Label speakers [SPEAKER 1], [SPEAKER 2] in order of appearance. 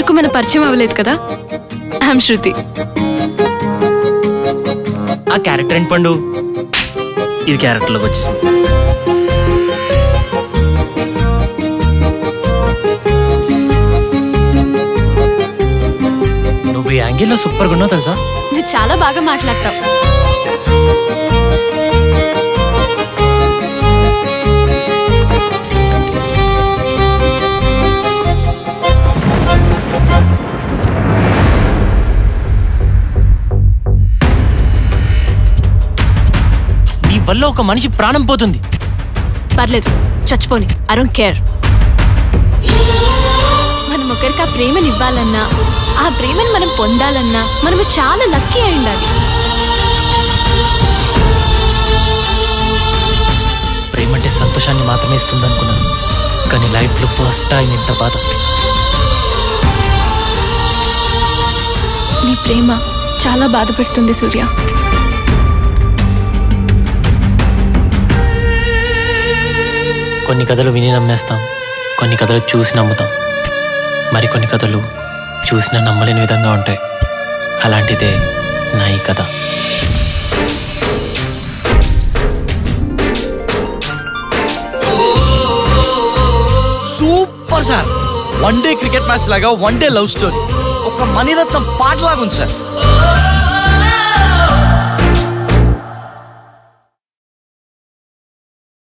[SPEAKER 1] వరకు మన పరిచయం అవ్వలేదు కదా ఐఎమ్ శృతి
[SPEAKER 2] ఆ క్యారెక్టర్ ఏంటి పండు ఇది క్యారెక్టర్లోకి వచ్చేసింది నువ్వు ఈ యాంగిల్లో సూపర్గా ఉన్నావు తెలుసా
[SPEAKER 1] నువ్వు చాలా బాగా మాట్లాడతావు
[SPEAKER 2] నీ వల్ల ఒక మనిషి ప్రాణం పోతుంది
[SPEAKER 1] పర్లేదు చచ్చిపోని ఐ డోంట్ కేర్ మనం ఒకరికి ఆ ప్రేమని ఇవ్వాలన్నా ఆ ప్రేమని మనం పొందాలన్నా మనము చాలా లక్కీ అయి ఉండాలి
[SPEAKER 2] ప్రేమ అంటే సంతోషాన్ని మాత్రమే ఇస్తుంది అనుకున్నాను కానీ లైఫ్లో ఫస్ట్ టైం ఇంత బాధ
[SPEAKER 1] నీ ప్రేమ చాలా బాధ పెడుతుంది సూర్య
[SPEAKER 2] కొన్ని కథలు విని నమ్మేస్తాం కొన్ని కథలు చూసి నమ్ముతాం మరికొన్ని కథలు చూసినా నమ్మలేని విధంగా ఉంటాయి అలాంటిదే నా ఈ కథ
[SPEAKER 3] super sir one day cricket match లాగా వన్ డే లవ్ స్టోరీ ఒక మణిరత్నం పాటలాగా ఉంది సార్